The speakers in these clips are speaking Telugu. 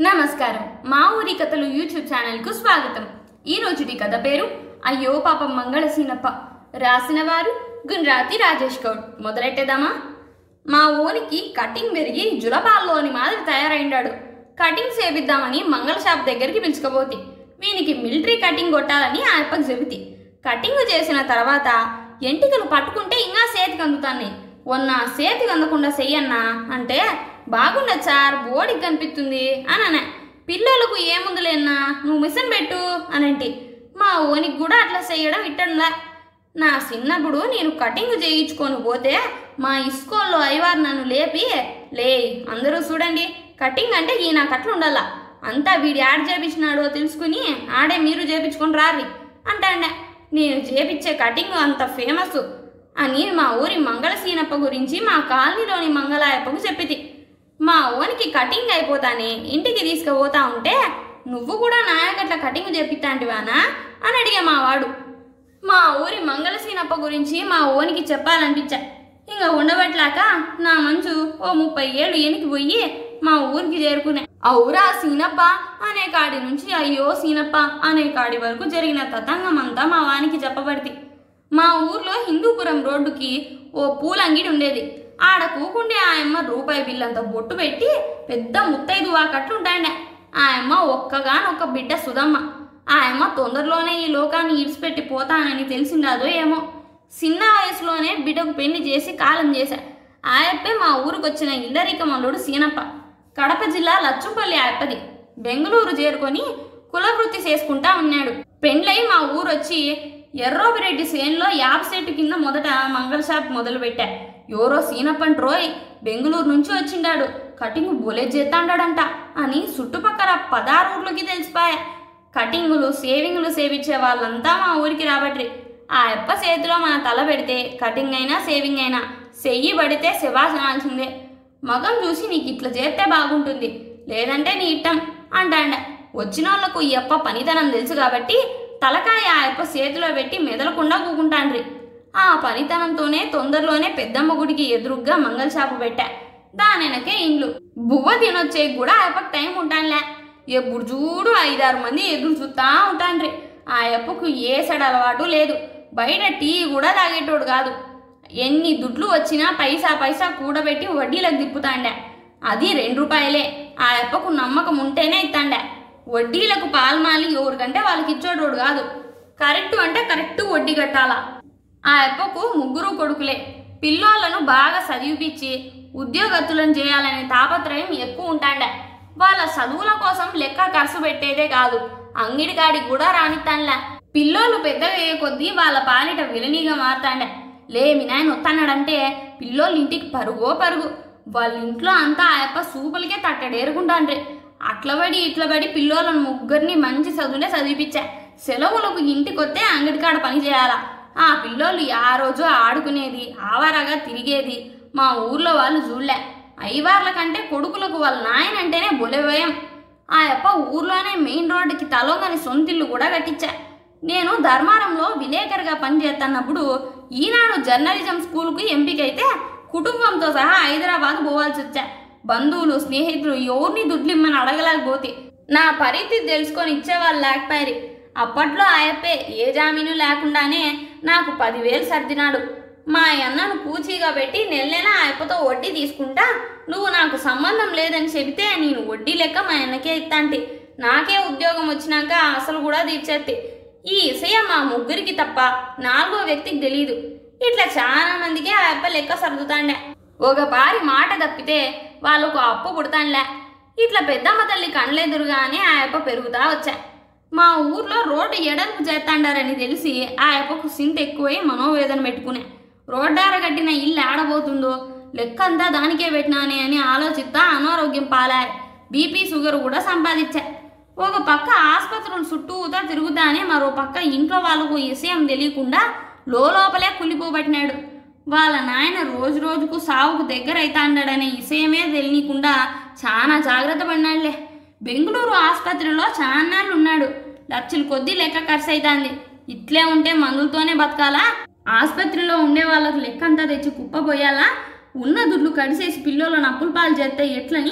నమస్కారం మా ఊరి కథలు యూట్యూబ్ ఛానల్కు స్వాగతం ఈ రోజుటి కథ పేరు అయ్యో పాపం మంగళసీనప్ప రాసిన వారు గుండ్రాతి రాజేష్ గౌడ్ మొదలెట్టేదామా మా ఓనికి కటింగ్ పెరిగి జులపాల్లోని మాదిరి తయారైండాడు కటింగ్ చేపిద్దామని మంగళ షాప్ దగ్గరికి పిలుచుకోబోతి వీనికి మిలిటరీ కటింగ్ కొట్టాలని ఆయప్పకు చెబితి కటింగ్ చేసిన తర్వాత ఎంటికలు పట్టుకుంటే ఇంకా చేతికి అందుతాయి మొన్న చేతికి అందకుండా చెయ్యన్నా అంటే బాగుండదు సార్ బోడికి కనిపిస్తుంది అని అనే పిల్లలకు ఏముందులేనా నువ్వు మిషన్ పెట్టు అనంటి మా ఓనికి కూడా అట్లా చేయడం ఇట్టంలా నా చిన్నప్పుడు నేను కటింగ్ చేయించుకొని పోతే మా ఇస్కోల్లో అయ్యవారు నన్ను లేపి లే అందరూ చూడండి కటింగ్ అంటే ఈ నాకు అట్లా ఉండాలా అంతా వీడు యాడ్ చేపించినాడో తెలుసుకుని ఆడే మీరు చేపించుకొని రారి అంటాండే నేను చేపించే కటింగ్ అంత ఫేమస్ అని మా ఊరి మంగళసీనప్ప గురించి మా కాలనీలోని మంగళాయప్పకు చెప్పితి మా ఓనికి కటింగ్ అయిపోతానే ఇంటికి తీసుకుపోతా ఉంటే నువ్వు కూడా నాయకట్ల కటింగ్ చేపిస్తాంటివానా అని అడిగా మా వాడు మా ఊరి మంగళసీనప్ప గురించి మా ఓనికి చెప్పాలనిపించా ఇంకా ఉండబట్లాక నా మంచు ఓ ముప్పై ఏళ్ళు ఎనికి పోయి మా ఊరికి చేరుకునే అవురా సీనప్ప అనే కాడి నుంచి అయ్యో సీనప్ప అనే కాడి వరకు జరిగిన తతంగం అంతా మా వానికి చెప్పబడితే మా ఊర్లో హిందూపురం రోడ్డుకి ఓ పూల అంగిడి ఉండేది ఆడ కూకుండే ఆయమ్మ రూపాయి బిల్లంత బొట్టు పెట్టి పెద్ద ముత్తైదు వాకట్లుంటాండే ఆయమ్మ ఒక్కగానొక్క బిడ్డ సుధమ్మ ఆయమ్మ తొందరలోనే ఈ లోకాన్ని ఇడిచిపెట్టి పోతానని తెలిసిందాదో ఏమో చిన్న వయసులోనే బిడ్డకు పెళ్లి చేసి కాలం చేశా ఆయప్పే మా ఊరికొచ్చిన ఇల్లరికమల్లుడు సీనప్ప కడప జిల్లా లచ్చుపల్లి ఆయప్పది బెంగళూరు చేరుకొని కులవృత్తి చేసుకుంటా ఉన్నాడు పెండ్లై మా ఊరొచ్చి ఎర్రోబిరెడ్డి సేన్లో యాప్ సెట్టు కింద మొదట మంగళ షాప్ మొదలుపెట్టా ఎవరో సీనప్పన్ రోయ్ బెంగళూరు నుంచి వచ్చిండాడు కటింగ్ బొలే చేస్తాడాడంట అని చుట్టుపక్కల పదారూర్లకి తెలిసిపాయా కటింగులు సేవింగులు సేవించే వాళ్ళంతా మా ఊరికి రాబట్రి ఆ అప్ప చేతిలో మన తల పెడితే కటింగ్ అయినా సేవింగ్ అయినా చెయ్యి పడితే శివాసనాల్సిందే మగం చూసి నీకు ఇట్లా చేస్తే బాగుంటుంది లేదంటే నీ ఇట్టం అంటాండ వచ్చిన వాళ్ళకు ఈ అప్ప పనితనం తెలుసు కాబట్టి తలకాయ ఆ అప్ప చేతిలో పెట్టి మెదలకుండా కూకుంటాండ్రి ఆ పనితనంతోనే తొందరలోనే పెద్దమ్మ గుడికి ఎదురుగ్గా మంగళ షాపు పెట్టా దానెనకే ఇండ్లు బువ్వ తినొచ్చే కూడా ఆ అప్పకు టైం ఉంటానులే ఎప్పుడు చూడు ఐదారు మంది ఎదురు చూస్తా ఉంటాండ్రి ఆ అప్పకు ఏ సడ అలవాటు లేదు బయట టీ కూడా తాగేటోడు కాదు ఎన్ని దుడ్లు వచ్చినా పైసా పైసా కూడబెట్టి వడ్డీలకు తిప్పుతాండే అది రెండు రూపాయలే ఆ అప్పకు నమ్మకం ఉంటేనే ఇస్తాండే వడ్డీలకు పాల్మాలి ఎవరికంటే వాళ్ళకి ఇచ్చేటోడు కాదు కరెక్టు అంటే కరెక్ట్ వడ్డీ కట్టాలా ఆ అప్పకు ముగ్గురు కొడుకులే పిల్లోళ్ళను బాగా చదివిపించి ఉద్యోగత్తులను చేయాలనే తాపత్రయం ఎక్కువ ఉంటాండే వాళ్ళ చదువుల కోసం లెక్క ఖర్చు పెట్టేదే కాదు అంగిడి కాడికి కూడా రానిస్తానులే పిల్లోళ్ళు పెద్దగా అయ్యే కొద్దీ వాళ్ళ పాలిట విలనీగా మారుతాండే లే మీ నాయన వస్తాడాడంటే పిల్లోళ్ళు ఇంటికి పరుగో పరుగు వాళ్ళ ఇంట్లో అంతా ఆ యప్ప సూపులకే తట్టడేరుకుంటాండ్రి అట్లబడి ఇట్లబడి పిల్లోళ్ళను ముగ్గురిని మంచి చదువులే చదివిపించా సెలవులకు ఇంటికొస్తే అంగడికాడ పని చేయాలా ఆ పిల్లోళ్ళు ఆ రోజు ఆడుకునేది ఆవారగా తిరిగేది మా ఊర్లో వాళ్ళు చూడలే అయ్యవార్ల కంటే కొడుకులకు వాళ్ళ నాయన అంటేనే బొలెభయం ఆ యప్ప ఊర్లోనే మెయిన్ రోడ్డుకి తలోగని సొంతిల్లు కూడా కట్టించా నేను ధర్మారంలో విలేకరుగా పనిచేస్తున్నప్పుడు ఈనాడు జర్నలిజం స్కూల్కి ఎంపికైతే కుటుంబంతో సహా హైదరాబాద్ పోవాల్సి వచ్చా బంధువులు స్నేహితులు ఎవరిని దుడ్లిమ్మని అడగలేకపోతే నా పరిస్థితి తెలుసుకొని ఇచ్చేవాళ్ళు లేకపోయారు అప్పట్లో ఆయప్పే ఏ జామీను లేకుండానే నాకు పదివేలు సర్దినాడు మా అన్నను పూచీగా పెట్టి నెల నెల ఆయప్పతో వడ్డీ తీసుకుంటా నువ్వు నాకు సంబంధం లేదని చెబితే నేను వడ్డీ లెక్క మా అన్నకే ఇస్తాంటి నాకే ఉద్యోగం వచ్చినాక అసలు కూడా తీర్చేస్తే ఈ విషయం మా ముగ్గురికి తప్ప నాలుగో వ్యక్తికి తెలియదు ఇట్లా చాలా మందికి ఆ అప్ప లెక్క సర్దుతాండే ఒక పారి మాట తప్పితే వాళ్ళకు అప్పు పుడతాంలే ఇట్లా పెద్దమ్మ తల్లి కండ్లెదురుగానే ఆ అప్ప పెరుగుతా వచ్చా మా ఊర్లో రోడ్డు ఎడల్పు చేస్తాండారని తెలిసి ఆ అప్పకు సింత ఎక్కువై మనోవేదన పెట్టుకునే రోడ్డార కట్టిన ఇల్లు ఆడబోతుందో లెక్క అంతా దానికే పెట్టినానే అని ఆలోచిస్తా అనారోగ్యం పాలాయి బీపీ షుగర్ కూడా సంపాదించా ఒక పక్క ఆసుపత్రులు చుట్టూతా తిరుగుతానే మరో పక్క ఇంట్లో వాళ్ళకు ఈ విషయం తెలియకుండా లోపలే కుళ్ళిపోబట్టినాడు వాళ్ళ నాయన రోజు రోజుకు సావుకు దగ్గర అవుతాండడనే విషయమే తెలియకుండా చాలా జాగ్రత్త పడినాడులే బెంగళూరు ఆసుపత్రిలో చాన్నాళ్ళు ఉన్నాడు లక్షల కొద్దీ లెక్క ఖర్చు అవుతుంది ఇట్లే ఉంటే మందులతోనే బతకాలా ఆసుపత్రిలో ఉండే వాళ్ళకు లెక్క అంతా తెచ్చి కుప్పపోయాలా ఉన్న దుడ్లు కడిసేసి పిల్లలను అప్పుల పాలు చేస్తే ఎట్లని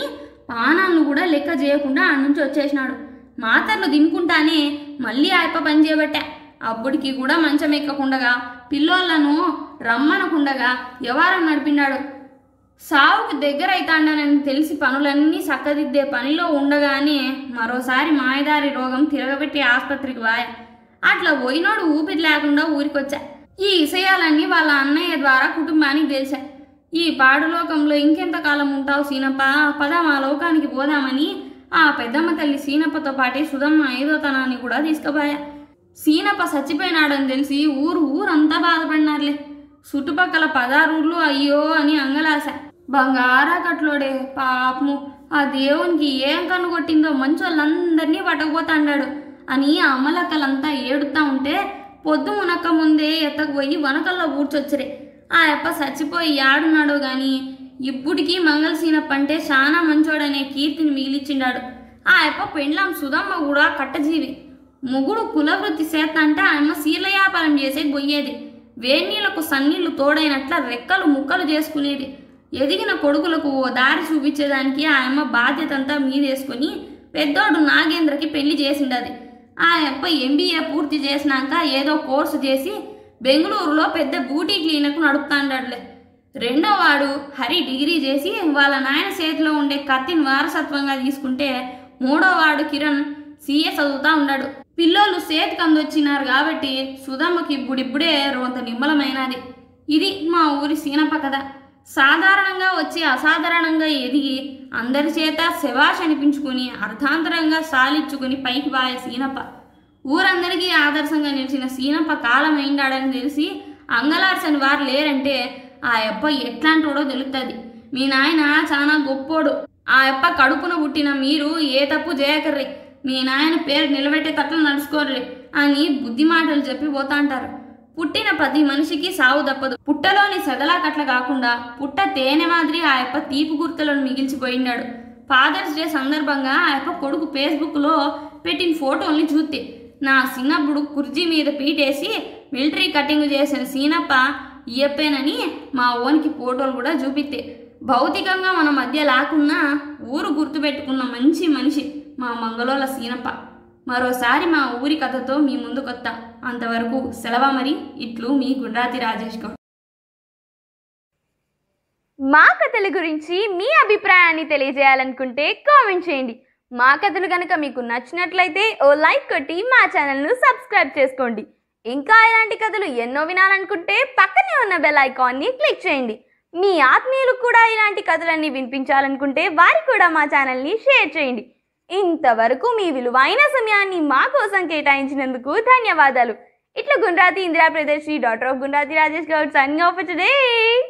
పానాలను కూడా లెక్క చేయకుండా ఆ నుంచి వచ్చేసినాడు మాతర్లు తినుకుంటానే మళ్ళీ ఆయప్ప పని చేయబట్టా అప్పటికి కూడా మంచం ఎక్కకుండగా పిల్లోళ్ళను రమ్మనకుండగా వ్యవహారం నడిపినాడు సావుకు దగ్గర అవుతాడనని తెలిసి పనులన్నీ చక్కదిద్దే పనిలో ఉండగానే మరోసారి మాయదారి రోగం తిరగబెట్టి ఆసుపత్రికి వాయ అట్లా పోయినోడు ఊపిరి లేకుండా ఊరికొచ్చా ఈ విషయాలన్నీ వాళ్ళ అన్నయ్య ద్వారా కుటుంబానికి తెలిసా ఈ పాడులోకంలో ఇంకెంతకాలం ఉంటావు సీనప్ప పద మా లోకానికి పోదామని ఆ పెద్దమ్మ తల్లి సీనప్పతో పాటే సుధమ్మ ఐదోతనాన్ని కూడా తీసుకుపోయా సీనప్ప చచ్చిపోయినాడని తెలిసి ఊరు ఊరంతా బాధపడినారులే చుట్టుపక్కల పదారూర్లు అయ్యో అని అంగలాస బంగారా కట్లోడే పాపము ఆ దేవునికి ఏం కన్ను కొట్టిందో మంచోళ్ళందరినీ పట్టకపోతాండాడు అని ఆ అమ్మలక్కలంతా ఏడుతా ఉంటే పొద్దు మునక్క ముందే ఎత్తకపోయి వనకల్లో ఊడ్చొచ్చరే ఆ అప్ప చచ్చిపోయి యాడున్నాడో గాని ఇప్పుడికి మంగళసీనప్ప అంటే చాలా మంచోడనే కీర్తిని మిగిలిచ్చిండాడు ఆ అప్ప పెండ్లాం సుధమ్మ కూడా కట్టజీవి మొగుడు కులవృత్తి చేత అంటే ఆయమ్మ సీర్ల వ్యాపారం చేసే గొయ్యేది వేణీళ్లకు సన్నీళ్లు తోడైనట్ల రెక్కలు ముక్కలు చేసుకునేది ఎదిగిన కొడుకులకు ఓ దారి చూపించేదానికి ఆయమ్మ బాధ్యత అంతా మీదేసుకొని పెద్దోడు నాగేంద్రకి పెళ్లి చేసిండది ఆ అప్ప ఎంబీఏ పూర్తి చేసినాక ఏదో కోర్సు చేసి బెంగళూరులో పెద్ద బ్యూటీ క్లినిక్ నడుపుతాండట్లే రెండో వాడు హరి డిగ్రీ చేసి వాళ్ళ నాయన చేతిలో ఉండే కత్తిని వారసత్వంగా తీసుకుంటే మూడో వాడు కిరణ్ సీఏ చదువుతా ఉన్నాడు పిల్లోళ్ళు చేతికి అందొచ్చినారు కాబట్టి సుధమ్మకి ఇప్పుడిప్పుడే రోంత నిమ్మలమైనది ఇది మా ఊరి సీనప్ప కథ సాధారణంగా వచ్చి అసాధారణంగా ఎదిగి అందరి చేత శవాష్ అనిపించుకుని అర్థాంతరంగా సాలిచ్చుకుని పైకి బాయే సీనప్ప ఊరందరికీ ఆదర్శంగా నిలిచిన సీనప్ప కాలం అయిందాడని తెలిసి అంగలార్చని వారు లేరంటే ఆ అప్ప ఎట్లాంటోడో తెలుస్తుంది మీ నాయన చాలా గొప్పోడు ఆ అప్ప కడుపున పుట్టిన మీరు ఏ తప్పు చేయకర్రి మీ నాయన పేరు నిలబెట్టేటట్లు నడుచుకోర్రి అని బుద్ధి మాటలు చెప్పి పోతా అంటారు పుట్టిన ప్రతి మనిషికి సావు తప్పదు పుట్టలోని సగలా కట్ల కాకుండా పుట్ట తేనె మాదిరి ఆ యొక్క తీపి గుర్తులను మిగిల్చిపోయినాడు ఫాదర్స్ డే సందర్భంగా ఆ యొక్క కొడుకు ఫేస్బుక్లో పెట్టిన ఫోటోల్ని చూస్తే నా చిన్నప్పుడు కుర్జీ మీద పీటేసి మిలిటరీ కటింగ్ చేసిన సీనప్ప ఇయ్యప్పేనని మా ఓనికి ఫోటోలు కూడా చూపిస్తే భౌతికంగా మన మధ్య లేకున్నా ఊరు గుర్తుపెట్టుకున్న మంచి మనిషి మా మంగళోల సీనప్ప మరోసారి మా ఊరి కథతో మీ ముందుకొత్త అంతవరకు సెలవ మరి ఇట్లు మీ గుండ్రాతి రాజేష్ గౌడ్ మా కథల గురించి మీ అభిప్రాయాన్ని తెలియజేయాలనుకుంటే కామెంట్ చేయండి మా కథలు కనుక మీకు నచ్చినట్లయితే ఓ లైక్ కొట్టి మా ఛానల్ను సబ్స్క్రైబ్ చేసుకోండి ఇంకా ఇలాంటి కథలు ఎన్నో వినాలనుకుంటే పక్కనే ఉన్న బెల్ ఐకాన్ని క్లిక్ చేయండి మీ ఆత్మీయులు కూడా ఇలాంటి కథలన్నీ వినిపించాలనుకుంటే వారికి కూడా మా ఛానల్ని షేర్ చేయండి ఇంతవరకు మీ విలువైన సమయాన్ని మా కోసం కేటాయించినందుకు ధన్యవాదాలు ఇట్లా Gundrathi Indira Pradarshi daughter of Gundrathi Rajesh Goud signing off today